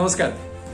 നമസ്കാരം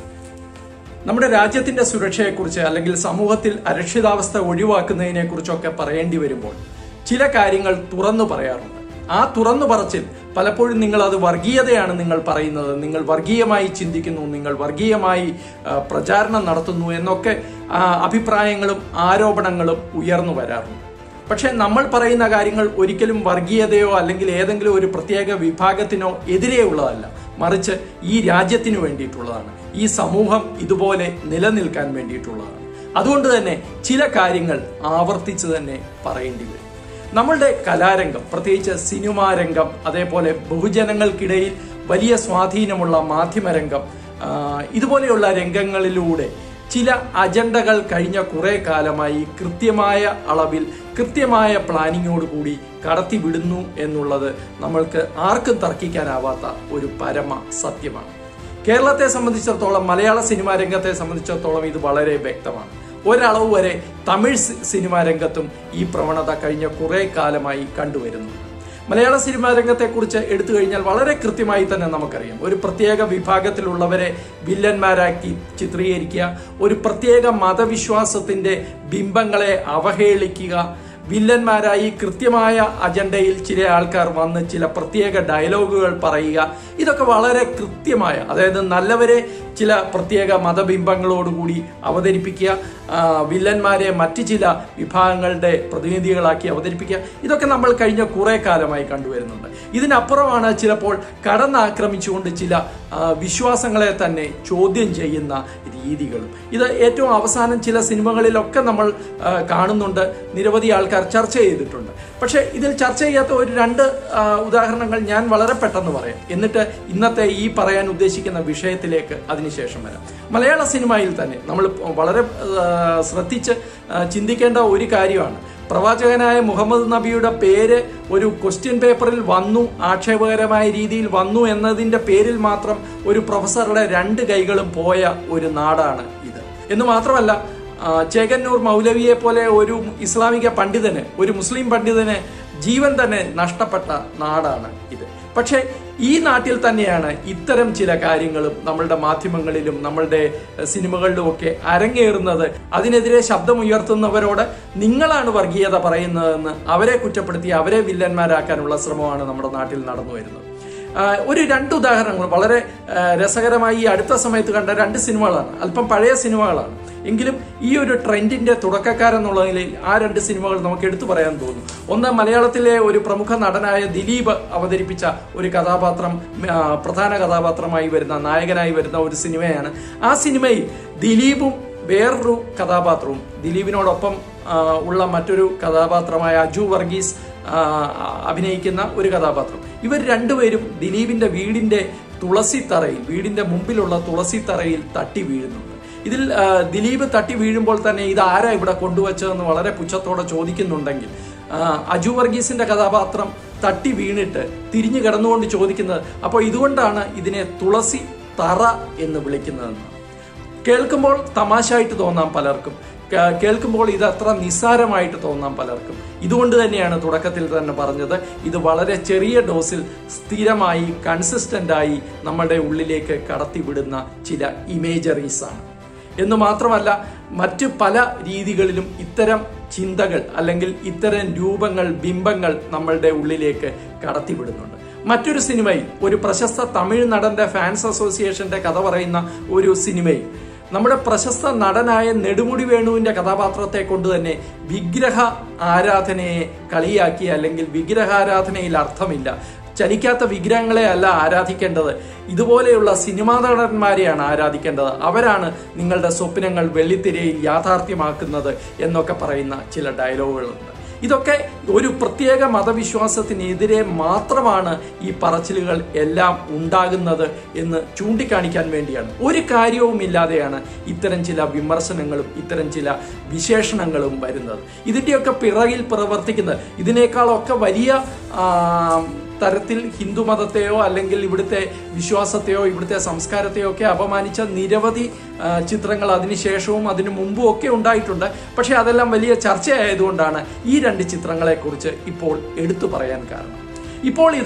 നമ്മുടെ രാജ്യത്തിന്റെ സുരക്ഷയെക്കുറിച്ച് അല്ലെങ്കിൽ സമൂഹത്തിൽ അരക്ഷിതാവസ്ഥ ഒഴിവാക്കുന്നതിനെ കുറിച്ചൊക്കെ പറയേണ്ടി വരുമ്പോൾ ചില കാര്യങ്ങൾ തുറന്നു പറയാറുണ്ട് ആ തുറന്നു പറച്ചിൽ പലപ്പോഴും നിങ്ങൾ അത് വർഗീയതയാണ് നിങ്ങൾ പറയുന്നത് നിങ്ങൾ വർഗീയമായി ചിന്തിക്കുന്നു നിങ്ങൾ വർഗീയമായി ആ, പ്രചാരണം നടത്തുന്നു എന്നൊക്കെ ആ, അഭിപ്രായങ്ങളും ആരോപണങ്ങളും ഉയർന്നു വരാറുണ്ട് പക്ഷെ നമ്മൾ പറയുന്ന കാര്യങ്ങൾ ഒരിക്കലും വർഗീയതയോ അല്ലെങ്കിൽ ഏതെങ്കിലും ഒരു പ്രത്യേക വിഭാഗത്തിനോ എതിരെയുള്ളതല്ല മറിച്ച് ഈ രാജ്യത്തിനു വേണ്ടിയിട്ടുള്ളതാണ് ഈ സമൂഹം ഇതുപോലെ നിലനിൽക്കാൻ വേണ്ടിയിട്ടുള്ളതാണ് അതുകൊണ്ട് തന്നെ ചില കാര്യങ്ങൾ ആവർത്തിച്ച് തന്നെ പറയേണ്ടി വരും നമ്മളുടെ കലാരംഗം പ്രത്യേകിച്ച് സിനിമാ രംഗം അതേപോലെ ബഹുജനങ്ങൾക്കിടയിൽ വലിയ സ്വാധീനമുള്ള മാധ്യമരംഗം ആ, ഇതുപോലെയുള്ള രംഗങ്ങളിലൂടെ ചില അജണ്ടകൾ കഴിഞ്ഞ കുറെ കാലമായി കൃത്യമായ അളവിൽ കൃത്യമായ പ്ലാനിങ്ങോടുകൂടി കടത്തിവിടുന്നു എന്നുള്ളത് നമ്മൾക്ക് ആർക്കും തർക്കിക്കാനാവാത്ത ഒരു പരമ സത്യമാണ് കേരളത്തെ സംബന്ധിച്ചിടത്തോളം മലയാള സിനിമാ രംഗത്തെ സംബന്ധിച്ചിടത്തോളം ഇത് വളരെ വ്യക്തമാണ് ഒരളവ് വരെ തമിഴ് സി- സിനിമാ രംഗത്തും ഈ പ്രവണത കഴിഞ്ഞ കുറെ കാലമായി കണ്ടുവരുന്നുണ്ട് മലയാള സിനിമാ രംഗത്തെക്കുറിച്ച് എടുത്തു കഴിഞ്ഞാൽ വളരെ കൃത്യമായി തന്നെ നമുക്കറിയാം ഒരു പ്രത്യേക വിഭാഗത്തിലുള്ളവരെ വില്ലന്മാരാക്കി ചിത്രീകരിക്കുക ഒരു പ്രത്യേക മതവിശ്വാസത്തിന്റെ ബിംബങ്ങളെ അവഹേളിക്കുക വില്ലന്മാരായി കൃത്യമായ അജണ്ടയിൽ ചില ആൾക്കാർ വന്ന് ചില പ്രത്യേക ഡയലോഗുകൾ പറയുക ഇതൊക്കെ വളരെ കൃത്യമായ അതായത് നല്ലവരെ ചില പ്രത്യേക മതബിംബങ്ങളോടുകൂടി അവതരിപ്പിക്കുക ആ, വില്ലന്മാരെ മറ്റ് ചില വിഭാഗങ്ങളുടെ പ്രതിനിധികളാക്കി അവതരിപ്പിക്കുക ഇതൊക്കെ നമ്മൾ കഴിഞ്ഞ കുറെ കാലമായി കണ്ടുവരുന്നുണ്ട് ഇതിനപ്പുറമാണ് ചിലപ്പോൾ കടന്നാക്രമിച്ചുകൊണ്ട് ചില ആ, വിശ്വാസങ്ങളെ തന്നെ ചോദ്യം ചെയ്യുന്ന രീതികളും ഇത് ഏറ്റവും അവസാനം ചില സിനിമകളിലൊക്കെ നമ്മൾ ആ, കാണുന്നുണ്ട് നിരവധി ആൾക്കാർ ചർച്ച ചെയ്തിട്ടുണ്ട് പക്ഷേ ഇതിൽ ചർച്ച ചെയ്യാത്ത ഒരു രണ്ട് ആ, ഉദാഹരണങ്ങൾ ഞാൻ വളരെ പെട്ടെന്ന് പറയാം എന്നിട്ട് ഇന്നത്തെ ഈ പറയാൻ ഉദ്ദേശിക്കുന്ന വിഷയത്തിലേക്ക് അതിനുശേഷം വരാം മലയാള സിനിമയിൽ തന്നെ നമ്മൾ വളരെ ആ, ശ്രദ്ധിച്ച് ആ, ചിന്തിക്കേണ്ട ഒരു കാര്യമാണ് പ്രവാചകനായ മുഹമ്മദ് നബിയുടെ പേര് ഒരു ക്വസ്റ്റ്യൻ പേപ്പറിൽ വന്നു ആക്ഷേപകരമായ രീതിയിൽ വന്നു എന്നതിന്റെ പേരിൽ മാത്രം ഒരു പ്രൊഫസറുടെ രണ്ട് കൈകളും പോയ ഒരു നാടാണ് ഇത് എന്ന് മാത്രമല്ല ആ, ചേകന്നൂർ മൗലവിയെ പോലെ ഒരു ഇസ്ലാമിക പണ്ഡിതന് ഒരു മുസ്ലിം പണ്ഡിതന് ജീവൻ തന്നെ നഷ്ടപ്പെട്ട നാടാണ് ഇത് പക്ഷേ ഈ നാട്ടിൽ തന്നെയാണ് ഇത്തരം ചില കാര്യങ്ങളും നമ്മളുടെ മാധ്യമങ്ങളിലും നമ്മളുടെ എഹ്, സിനിമകളിലും ഒക്കെ അരങ്ങേറുന്നത് അതിനെതിരെ ശബ്ദമുയർത്തുന്നവരോട് നിങ്ങളാണ് വർഗീയത പറയുന്നതെന്ന് അവരെ കുറ്റപ്പെടുത്തി അവരെ വില്ലന്മാരാക്കാനുള്ള ശ്രമമാണ് നമ്മുടെ നാട്ടിൽ നടന്നു വരുന്നത് ആ, ഒരു രണ്ട് ഉദാഹരണങ്ങൾ വളരെ ആ, രസകരമായി ഈ അടുത്ത സമയത്ത് കണ്ട രണ്ട് സിനിമകളാണ് അല്പം പഴയ സിനിമകളാണ് എങ്കിലും ഈ ഒരു ട്രെൻഡിന്റെ തുടക്കക്കാരെന്നുള്ള നിലയിൽ ആ രണ്ട് സിനിമകൾ നമുക്ക് എടുത്തു പറയാൻ തോന്നുന്നു ഒന്ന് മലയാളത്തിലെ ഒരു പ്രമുഖ നടനായ ദിലീപ് അവതരിപ്പിച്ച ഒരു കഥാപാത്രം ആ, പ്രധാന കഥാപാത്രമായി വരുന്ന നായകനായി വരുന്ന ഒരു സിനിമയാണ് ആ സിനിമയിൽ ദിലീപും വേറൊരു കഥാപാത്രവും ദിലീപിനോടൊപ്പം ആ, ഉള്ള മറ്റൊരു കഥാപാത്രമായ അജു വർഗീസ് ആ, അഭിനയിക്കുന്ന ഒരു കഥാപാത്രം ഇവർ രണ്ടുപേരും ദിലീപിന്റെ വീടിന്റെ തുളസിത്തറയിൽ വീടിന്റെ മുമ്പിലുള്ള തുളസിത്തറയിൽ തട്ടി വീഴുന്നുണ്ട് ഇതിൽ ആ, ദിലീപ് തട്ടി വീഴുമ്പോൾ തന്നെ ഇത് ആരാ ഇവിടെ കൊണ്ടുവച്ചതെന്ന് വളരെ പുച്ഛത്തോടെ ചോദിക്കുന്നുണ്ടെങ്കിൽ ആ, അജു വർഗീസിന്റെ കഥാപാത്രം തട്ടി വീണിട്ട് തിരിഞ്ഞു കിടന്നുകൊണ്ട് ചോദിക്കുന്നത് അപ്പോൾ ഇതുകൊണ്ടാണ് ഇതിനെ തുളസി തറ എന്ന് വിളിക്കുന്നതെന്ന് കേൾക്കുമ്പോൾ തമാശയായിട്ട് തോന്നാം പലർക്കും കേ- കേൾക്കുമ്പോൾ ഇത് അത്ര നിസ്സാരമായിട്ട് തോന്നാം പലർക്കും ഇതുകൊണ്ട് തന്നെയാണ് തുടക്കത്തിൽ തന്നെ പറഞ്ഞത് ഇത് വളരെ ചെറിയ ഡോസിൽ സ്ഥിരമായി കൺസിസ്റ്റന്റ് ആയി നമ്മുടെ ഉള്ളിലേക്ക് കടത്തിവിടുന്ന ചില ഇമേജറീസ് ആണ് എന്ന് മാത്രമല്ല മറ്റ് പല രീതികളിലും ഇത്തരം ചിന്തകൾ അല്ലെങ്കിൽ ഇത്തരം രൂപങ്ങൾ ബിംബങ്ങൾ നമ്മളുടെ ഉള്ളിലേക്ക് കടത്തിവിടുന്നുണ്ട് മറ്റൊരു സിനിമയിൽ ഒരു പ്രശസ്ത തമിഴ് നടന്റെ ഫാൻസ് അസോസിയേഷന്റെ കഥ പറയുന്ന ഒരു സിനിമയിൽ നമ്മുടെ പ്രശസ്ത നടനായ നെടുമുടി വേണുവിന്റെ കഥാപാത്രത്തെ കൊണ്ട് തന്നെ വിഗ്രഹ ആരാധനയെ കളിയാക്കി അല്ലെങ്കിൽ വിഗ്രഹാരാധനയിൽ അർത്ഥമില്ല ചലിക്കാത്ത വിഗ്രഹങ്ങളെ അല്ല ആരാധിക്കേണ്ടത് ഇതുപോലെയുള്ള സിനിമാ നടന്മാരെയാണ് ആരാധിക്കേണ്ടത് അവരാണ് നിങ്ങളുടെ സ്വപ്നങ്ങൾ വെള്ളിത്തിരയിൽ യാഥാർത്ഥ്യമാക്കുന്നത് എന്നൊക്കെ പറയുന്ന ചില ഡയലോഗുകളുണ്ട് ഇതൊക്കെ ഒരു പ്രത്യേക മതവിശ്വാസത്തിനെതിരെ മാത്രമാണ് ഈ പറച്ചിലുകൾ എല്ലാം ഉണ്ടാകുന്നത് എന്ന് ചൂണ്ടിക്കാണിക്കാൻ വേണ്ടിയാണ് ഒരു കാര്യവുമില്ലാതെയാണ് ഇത്തരം ചില വിമർശനങ്ങളും ഇത്തരം ചില വിശേഷണങ്ങളും വരുന്നത് ഇതിന്റെയൊക്കെ പിറകിൽ പ്രവർത്തിക്കുന്നത് ഇതിനേക്കാളൊക്കെ വലിയ ആ, തരത്തിൽ ഹിന്ദു മതത്തെയോ അല്ലെങ്കിൽ ഇവിടുത്തെ വിശ്വാസത്തെയോ ഇവിടുത്തെ സംസ്കാരത്തെയോ ഒക്കെ അപമാനിച്ച നിരവധി ആ, ചിത്രങ്ങൾ അതിനുശേഷവും അതിനു മുമ്പും ഒക്കെ ഉണ്ടായിട്ടുണ്ട് പക്ഷെ അതെല്ലാം വലിയ ചർച്ചയായതുകൊണ്ടാണ് ഈ രണ്ട് ചിത്രങ്ങളെക്കുറിച്ച് ഇപ്പോൾ എടുത്തു പറയാൻ കാരണം ഇപ്പോൾ ഇത്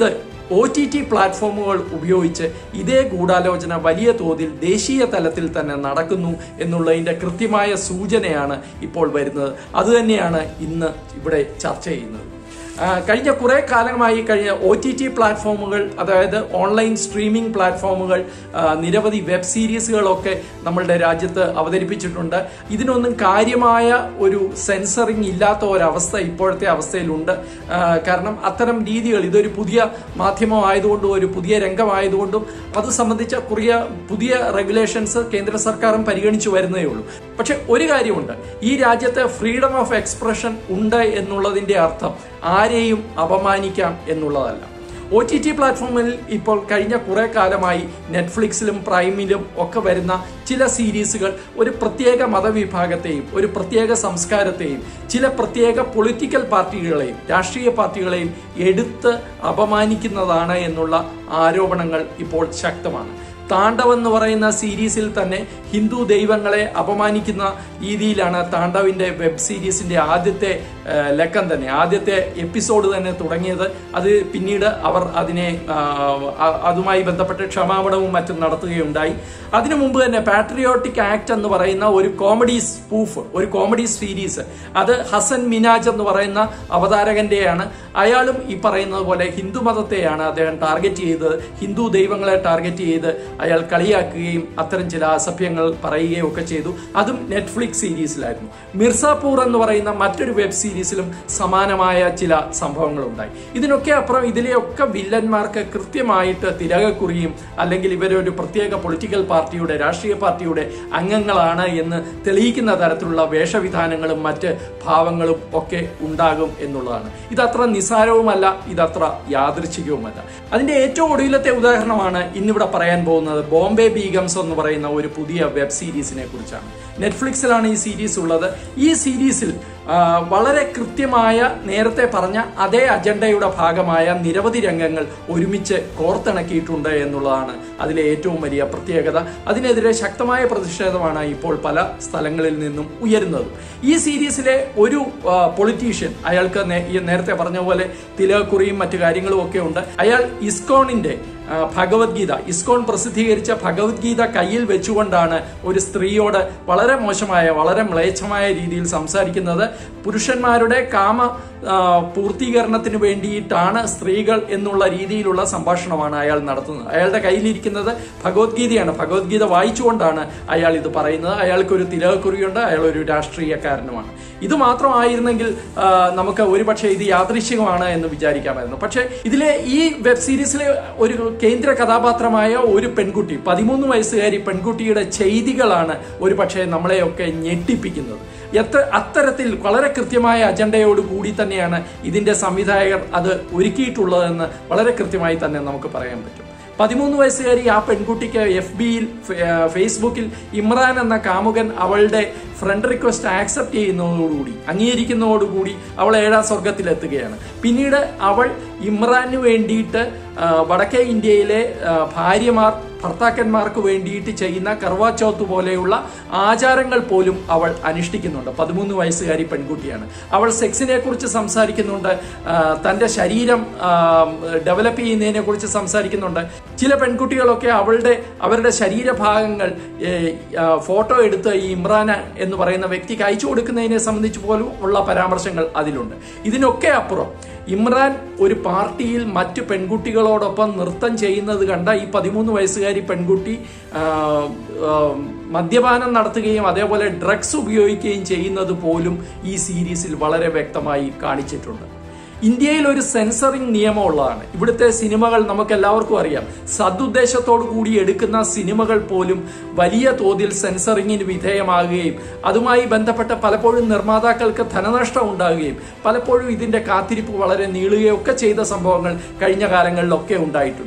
ഒ ടി ടി പ്ലാറ്റ്ഫോമുകൾ ഉപയോഗിച്ച് ഇതേ ഗൂഢാലോചന വലിയ തോതിൽ ദേശീയ തലത്തിൽ തന്നെ നടക്കുന്നു എന്നുള്ളതിന്റെ കൃത്യമായ സൂചനയാണ് ഇപ്പോൾ വരുന്നത് അതുതന്നെയാണ് ഇന്ന് ഇവിടെ ചർച്ച ചെയ്യുന്നത് ആ, കഴിഞ്ഞ കുറെ കാലമായി കഴിഞ്ഞ ഒ ടി ടി പ്ലാറ്റ്ഫോമുകൾ അതായത് ഓൺലൈൻ സ്ട്രീമിംഗ് പ്ലാറ്റ്ഫോമുകൾ ആ, നിരവധി വെബ് സീരീസുകളൊക്കെ നമ്മളുടെ രാജ്യത്ത് അവതരിപ്പിച്ചിട്ടുണ്ട് ഇതിനൊന്നും കാര്യമായ ഒരു സെൻസറിങ് ഇല്ലാത്ത ഒരവസ്ഥ ഇപ്പോഴത്തെ അവസ്ഥയിലുണ്ട് ആ, കാരണം അത്തരം രീതികൾ ഇതൊരു പുതിയ മാധ്യമം ആയതുകൊണ്ടും ഒരു പുതിയ രംഗമായതുകൊണ്ടും അത് സംബന്ധിച്ച കുറിയ പുതിയ റെഗുലേഷൻസ് കേന്ദ്ര സർക്കാരും പരിഗണിച്ചു വരുന്നേ ഉള്ളൂ പക്ഷെ ഒരു കാര്യമുണ്ട് ഈ രാജ്യത്ത് ഫ്രീഡം ഓഫ് എക്സ്പ്രഷൻ ഉണ്ട് എന്നുള്ളതിന്റെ അർത്ഥം ആരെയും അപമാനിക്കാം എന്നുള്ളതല്ല ഒ ടി ടി പ്ലാറ്റ്ഫോമിൽ ഇപ്പോൾ കഴിഞ്ഞ കുറെ കാലമായി നെറ്റ്ഫ്ലിക്സിലും പ്രൈമിലും ഒക്കെ വരുന്ന ചില സീരീസുകൾ ഒരു പ്രത്യേക മതവിഭാഗത്തെയും ഒരു പ്രത്യേക സംസ്കാരത്തെയും ചില പ്രത്യേക പൊളിറ്റിക്കൽ പാർട്ടികളെയും രാഷ്ട്രീയ പാർട്ടികളെയും എടുത്ത് അപമാനിക്കുന്നതാണ് എന്നുള്ള ആരോപണങ്ങൾ ഇപ്പോൾ ശക്തമാണ് താണ്ഡവ് എന്ന് പറയുന്ന സീരീസിൽ തന്നെ ഹിന്ദു ദൈവങ്ങളെ അപമാനിക്കുന്ന രീതിയിലാണ് താണ്ഡവിന്റെ വെബ് സീരീസിന്റെ ആദ്യത്തെ ആ, ലക്കം തന്നെ ആദ്യത്തെ എപ്പിസോഡ് തന്നെ തുടങ്ങിയത് അത് പിന്നീട് അവർ അതിനെ ആ, അ- അതുമായി ബന്ധപ്പെട്ട് ക്ഷമാപണവും മറ്റും നടത്തുകയുണ്ടായി അതിനു മുമ്പ് തന്നെ പാട്രിയോട്ടിക് ആക്ട് എന്ന് പറയുന്ന ഒരു കോമഡി സ്പൂഫ് ഒരു കോമഡി സീരീസ് അത് ഹസൻ മിനാജ് എന്ന് പറയുന്ന അവതാരകന്റെയാണ് അയാളും ഈ പറയുന്നത് പോലെ ഹിന്ദു മതത്തെയാണ് അദ്ദേഹം ടാർഗറ്റ് ചെയ്തത് ഹിന്ദു ദൈവങ്ങളെ ടാർഗറ്റ് ചെയ്ത് അയാൾ കളിയാക്കുകയും അത്തരം ചില അസഭ്യങ്ങൾ പറയുകയും ഒക്കെ ചെയ്തു അതും നെറ്റ്ഫ്ലിക്സ് സീരീസിലായിരുന്നു മിർസാപൂർ എന്ന് പറയുന്ന മറ്റൊരു വെബ് സീരീസിലും സമാനമായ ചില സംഭവങ്ങൾ ഉണ്ടായി ഇതിനൊക്കെ അപ്പുറം ഇതിലെയൊക്കെ വില്ലന്മാർക്ക് കൃത്യമായിട്ട് തിരകക്കുറിയും അല്ലെങ്കിൽ ഇവരൊരു പ്രത്യേക പൊളിറ്റിക്കൽ പാർട്ടിയുടെ രാഷ്ട്രീയ പാർട്ടിയുടെ അംഗങ്ങളാണ് എന്ന് തെളിയിക്കുന്ന തരത്തിലുള്ള വേഷവിധാനങ്ങളും മറ്റ് ഭാവങ്ങളും ഒക്കെ ഉണ്ടാകും എന്നുള്ളതാണ് ഇതത്ര നിസ്സാരവുമല്ല ഇതത്ര യാദൃച്ഛികവുമല്ല അതിന്റെ ഏറ്റവും ഒടുവിലത്തെ ഉദാഹരണമാണ് ഇന്നിവിടെ പറയാൻ പോകുന്നത് ബോംബെ ബീഗംസ് എന്ന് പറയുന്ന ഒരു പുതിയ വെബ് സീരീസിനെ കുറിച്ചാണ് നെറ്റ്ഫ്ലിക്സിലാണ് ഈ സീരീസ് ഉള്ളത് ഈ സീരീസിൽ ആ, വളരെ കൃത്യമായ നേരത്തെ പറഞ്ഞ അതേ അജണ്ടയുടെ ഭാഗമായ നിരവധി രംഗങ്ങൾ ഒരുമിച്ച് കോർത്തിണക്കിയിട്ടുണ്ട് എന്നുള്ളതാണ് അതിലെ ഏറ്റവും വലിയ പ്രത്യേകത അതിനെതിരെ ശക്തമായ പ്രതിഷേധമാണ് ഇപ്പോൾ പല സ്ഥലങ്ങളിൽ നിന്നും ഉയരുന്നത് ഈ സീരീസിലെ ഒരു പൊളിറ്റീഷ്യൻ അയാൾക്ക് നേ- ഈ നേരത്തെ പറഞ്ഞ പോലെ തിലകുറിയും മറ്റു കാര്യങ്ങളും ഒക്കെ ഉണ്ട് അയാൾ ഇസ്കോണിന്റെ ആ, ഭഗവത്ഗീത ഇസ്കോൺ പ്രസിദ്ധീകരിച്ച ഭഗവത്ഗീത കയ്യിൽ വെച്ചുകൊണ്ടാണ് ഒരു സ്ത്രീയോട് വളരെ മോശമായ വളരെ മ്ലേച്ഛമായ രീതിയിൽ സംസാരിക്കുന്നത് പുരുഷന്മാരുടെ കാമ ആ, പൂർത്തീകരണത്തിന് വേണ്ടിയിട്ടാണ് സ്ത്രീകൾ എന്നുള്ള രീതിയിലുള്ള സംഭാഷണമാണ് അയാൾ നടത്തുന്നത് അയാളുടെ കയ്യിലിരിക്കുന്നത് ഭഗവത്ഗീതയാണ് ഭഗവത്ഗീത വായിച്ചുകൊണ്ടാണ് അയാൾ ഇത് പറയുന്നത് അയാൾക്കൊരു തിലകക്കുറിയുണ്ട് അയാൾ ഒരു രാഷ്ട്രീയക്കാരനുമാണ് ഇത് മാത്രമായിരുന്നെങ്കിൽ ആ, നമുക്ക് ഒരുപക്ഷെ ഇത് യാദൃശ്ചികമാണ് എന്ന് വിചാരിക്കാമായിരുന്നു പക്ഷേ ഇതിലെ ഈ വെബ് സീരീസിലെ ഒരു കേന്ദ്ര കഥാപാത്രമായ ഒരു പെൺകുട്ടി പതിമൂന്ന് വയസ്സുകാരി പെൺകുട്ടിയുടെ ചെയ്തികളാണ് ഒരു പക്ഷേ നമ്മളെയൊക്കെ ഞെട്ടിപ്പിക്കുന്നത് എത്ര അത്തരത്തിൽ വളരെ കൃത്യമായ അജണ്ടയോട് കൂടി തന്നെയാണ് ഇതിന്റെ സംവിധായകർ അത് ഒരുക്കിയിട്ടുള്ളതെന്ന് വളരെ കൃത്യമായി തന്നെ നമുക്ക് പറയാൻ പറ്റും പതിമൂന്ന് വയസ്സുകാരി ആ പെൺകുട്ടിക്ക് എഫ് ബിയിൽ ഫേസ്ബുക്കിൽ ഇമ്രാൻ എന്ന കാമുകൻ അവളുടെ ഫ്രണ്ട് റിക്വസ്റ്റ് ആക്സെപ്റ്റ് ചെയ്യുന്നതോടുകൂടി അംഗീകരിക്കുന്നതോടുകൂടി അവൾ ഏഴാം സ്വർഗത്തിലെത്തുകയാണ് പിന്നീട് അവൾ ഇമ്രാന് വേണ്ടിയിട്ട് ആ, വടക്കേ ഇന്ത്യയിലെ ആ, ഭാര്യമാർ ഭർത്താക്കന്മാർക്ക് വേണ്ടിയിട്ട് ചെയ്യുന്ന കർവാ ചൗത്ത് പോലെയുള്ള ആചാരങ്ങൾ പോലും അവൾ അനുഷ്ഠിക്കുന്നുണ്ട് പതിമൂന്ന് വയസ്സുകാരി പെൺകുട്ടിയാണ് അവൾ സെക്സിനെ കുറിച്ച് സംസാരിക്കുന്നുണ്ട് ആ, തന്റെ ശരീരം ഡെവലപ്പ് ചെയ്യുന്നതിനെ കുറിച്ച് സംസാരിക്കുന്നുണ്ട് ചില പെൺകുട്ടികളൊക്കെ അവളുടെ അവരുടെ ശരീരഭാഗങ്ങൾ ഏ, ആ, ഫോട്ടോ എടുത്ത് ഈ ഇമ്രാൻ എന്ന് പറയുന്ന വ്യക്തിക്ക് അയച്ചു കൊടുക്കുന്നതിനെ സംബന്ധിച്ച് പോലും ഉള്ള പരാമർശങ്ങൾ അതിലുണ്ട് ഇതിനൊക്കെ അപ്പുറം ഇമ്രാൻ ഒരു പാർട്ടിയിൽ മറ്റു പെൺകുട്ടികളോടൊപ്പം നൃത്തം ചെയ്യുന്നത് കണ്ട ഈ പതിമൂന്ന് വയസ്സുകാരി പെൺകുട്ടി ആ, ആ, മദ്യപാനം നടത്തുകയും അതേപോലെ ഡ്രഗ്സ് ഉപയോഗിക്കുകയും ചെയ്യുന്നത് പോലും ഈ സീരീസിൽ വളരെ വ്യക്തമായി കാണിച്ചിട്ടുണ്ട് ഇന്ത്യയിൽ ഒരു സെൻസറിംഗ് നിയമം ഉള്ളതാണ് ഇവിടുത്തെ സിനിമകൾ നമുക്ക് എല്ലാവർക്കും അറിയാം സദുദ്ദേശത്തോടു കൂടി എടുക്കുന്ന സിനിമകൾ പോലും വലിയ തോതിൽ സെൻസറിങ്ങിന് വിധേയമാകുകയും അതുമായി ബന്ധപ്പെട്ട പലപ്പോഴും നിർമ്മാതാക്കൾക്ക് ധനനഷ്ടം ഉണ്ടാകുകയും പലപ്പോഴും ഇതിന്റെ കാത്തിരിപ്പ് വളരെ നീളുകയും ഒക്കെ ചെയ്ത സംഭവങ്ങൾ കഴിഞ്ഞ കാലങ്ങളിലൊക്കെ ഉണ്ടായിട്ടുണ്ട്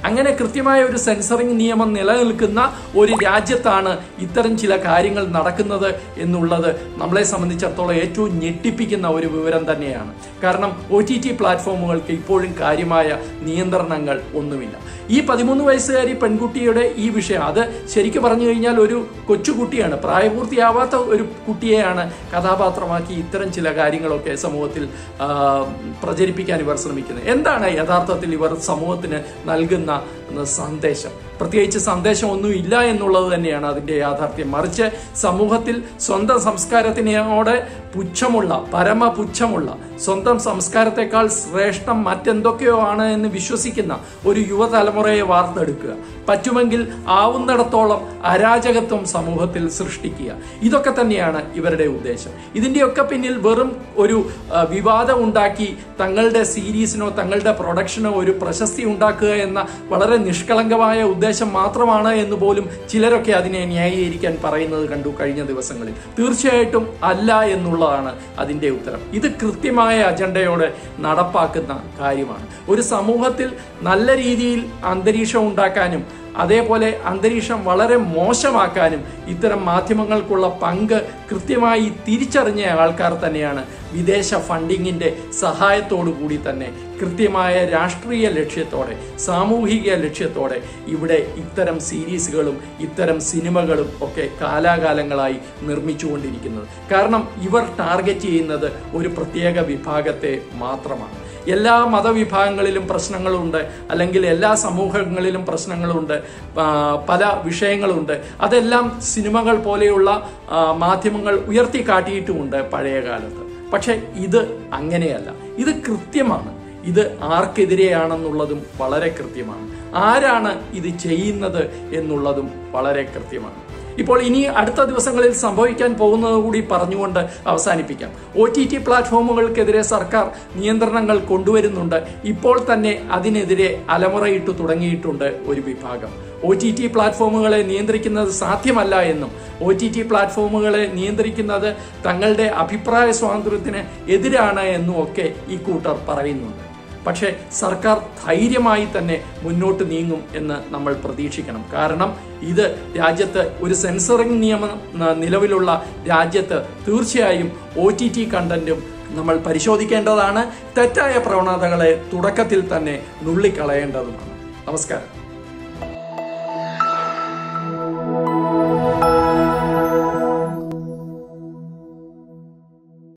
അങ്ങനെ കൃത്യമായ ഒരു സെൻസറിംഗ് നിയമം നിലനിൽക്കുന്ന ഒരു രാജ്യത്താണ് ഇത്തരം ചില കാര്യങ്ങൾ നടക്കുന്നത് എന്നുള്ളത് നമ്മളെ സംബന്ധിച്ചിടത്തോളം ഏറ്റവും ഞെട്ടിപ്പിക്കുന്ന ഒരു വിവരം തന്നെയാണ് കാരണം ഒ ടി ടി പ്ലാറ്റ്ഫോമുകൾക്ക് ഇപ്പോഴും കാര്യമായ നിയന്ത്രണങ്ങൾ ഒന്നുമില്ല ഈ പതിമൂന്ന് വയസ്സുകാരി പെൺകുട്ടിയുടെ ഈ വിഷയം അത് ശരിക്കും പറഞ്ഞു കഴിഞ്ഞാൽ ഒരു കൊച്ചുകുട്ടിയാണ് പ്രായപൂർത്തിയാവാത്ത ഒരു കുട്ടിയെയാണ് കഥാപാത്രമാക്കി ഇത്തരം ചില കാര്യങ്ങളൊക്കെ സമൂഹത്തിൽ ആ, പ്രചരിപ്പിക്കാൻ ഇവർ ശ്രമിക്കുന്നത് എന്താണ് യഥാർത്ഥത്തിൽ ഇവർ സമൂഹത്തിന് നൽകുന്ന സന്ദേശം പ്രത്യേകിച്ച് സന്ദേശം ഒന്നും ഇല്ല എന്നുള്ളത് തന്നെയാണ് അതിന്റെ യാഥാർത്ഥ്യം മറിച്ച് സമൂഹത്തിൽ സ്വന്തം സംസ്കാരത്തിനോട് പുച്ഛമുള്ള പരമ പുച്ഛമുള്ള സ്വന്തം സംസ്കാരത്തെക്കാൾ ശ്രേഷ്ഠം മറ്റെന്തൊക്കെയോ ആണ് എന്ന് വിശ്വസിക്കുന്ന ഒരു യുവതലമുറയെ വാർത്തെടുക്കുക പറ്റുമെങ്കിൽ ആവുന്നിടത്തോളം അരാജകത്വം സമൂഹത്തിൽ സൃഷ്ടിക്കുക ഇതൊക്കെ തന്നെയാണ് ഇവരുടെ ഉദ്ദേശം ഇതിന്റെയൊക്കെ പിന്നിൽ വെറും ഒരു ആ, വിവാദം ഉണ്ടാക്കി തങ്ങളുടെ സീരീസിനോ തങ്ങളുടെ പ്രൊഡക്ഷനോ ഒരു പ്രശസ്തി ഉണ്ടാക്കുക എന്ന വളരെ നിഷ്കളങ്കമായ ഉദ്ദേശം മാത്രമാണ് എന്ന് പോലും ചിലരൊക്കെ അതിനെ ന്യായീകരിക്കാൻ പറയുന്നത് കണ്ടു കഴിഞ്ഞ ദിവസങ്ങളിൽ തീർച്ചയായിട്ടും അല്ല എന്നുള്ളതാണ് അതിന്റെ ഉത്തരം ഇത് കൃത്യമായ അജണ്ടയോടെ നടപ്പാക്കുന്ന കാര്യമാണ് ഒരു സമൂഹത്തിൽ നല്ല രീതിയിൽ അന്തരീക്ഷം ഉണ്ടാക്കാനും അതേപോലെ അന്തരീക്ഷം വളരെ മോശമാക്കാനും ഇത്തരം മാധ്യമങ്ങൾക്കുള്ള പങ്ക് കൃത്യമായി തിരിച്ചറിഞ്ഞ ആൾക്കാർ തന്നെയാണ് വിദേശ ഫണ്ടിങ്ങിന്റെ സഹായത്തോടു കൂടി തന്നെ കൃത്യമായ രാഷ്ട്രീയ ലക്ഷ്യത്തോടെ സാമൂഹിക ലക്ഷ്യത്തോടെ ഇവിടെ ഇത്തരം സീരീസുകളും ഇത്തരം സിനിമകളും ഒക്കെ കാലാകാലങ്ങളായി നിർമ്മിച്ചുകൊണ്ടിരിക്കുന്നത് കാരണം ഇവർ ടാർഗറ്റ് ചെയ്യുന്നത് ഒരു പ്രത്യേക വിഭാഗത്തെ മാത്രമാണ് എല്ലാ മതവിഭാഗങ്ങളിലും പ്രശ്നങ്ങളുണ്ട് അല്ലെങ്കിൽ എല്ലാ സമൂഹങ്ങളിലും പ്രശ്നങ്ങളുണ്ട് ആ, പല വിഷയങ്ങളുണ്ട് അതെല്ലാം സിനിമകൾ പോലെയുള്ള ആ, മാധ്യമങ്ങൾ ഉയർത്തി കാട്ടിയിട്ടുമുണ്ട് പഴയ കാലത്ത് പക്ഷെ ഇത് അങ്ങനെയല്ല ഇത് കൃത്യമാണ് ഇത് ആർക്കെതിരെയാണെന്നുള്ളതും വളരെ കൃത്യമാണ് ആരാണ് ഇത് ചെയ്യുന്നത് എന്നുള്ളതും വളരെ കൃത്യമാണ് ഇപ്പോൾ ഇനി അടുത്ത ദിവസങ്ങളിൽ സംഭവിക്കാൻ പോകുന്നത് കൂടി പറഞ്ഞുകൊണ്ട് അവസാനിപ്പിക്കാം ഒ ടി ടി പ്ലാറ്റ്ഫോമുകൾക്കെതിരെ സർക്കാർ നിയന്ത്രണങ്ങൾ കൊണ്ടുവരുന്നുണ്ട് ഇപ്പോൾ തന്നെ അതിനെതിരെ അലമുറയിട്ടു തുടങ്ങിയിട്ടുണ്ട് ഒരു വിഭാഗം ഒ ടി ടി പ്ലാറ്റ്ഫോമുകളെ നിയന്ത്രിക്കുന്നത് സാധ്യമല്ല എന്നും ഒ ടി ടി പ്ലാറ്റ്ഫോമുകളെ നിയന്ത്രിക്കുന്നത് തങ്ങളുടെ അഭിപ്രായ സ്വാതന്ത്ര്യത്തിന് എതിരാണ് എന്നും ഒക്കെ ഈ കൂട്ടർ പറയുന്നുണ്ട് പക്ഷേ സർക്കാർ ധൈര്യമായി തന്നെ മുന്നോട്ട് നീങ്ങും എന്ന് നമ്മൾ പ്രതീക്ഷിക്കണം കാരണം ഇത് രാജ്യത്ത് ഒരു സെൻസറിംഗ് നിയമം ന- നിലവിലുള്ള രാജ്യത്ത് തീർച്ചയായും ഒ ടി ടി കണ്ടന്റും നമ്മൾ പരിശോധിക്കേണ്ടതാണ് തെറ്റായ പ്രവണതകളെ തുടക്കത്തിൽ തന്നെ നുള്ളിക്കളയേണ്ടതുമാണ് നമസ്കാരം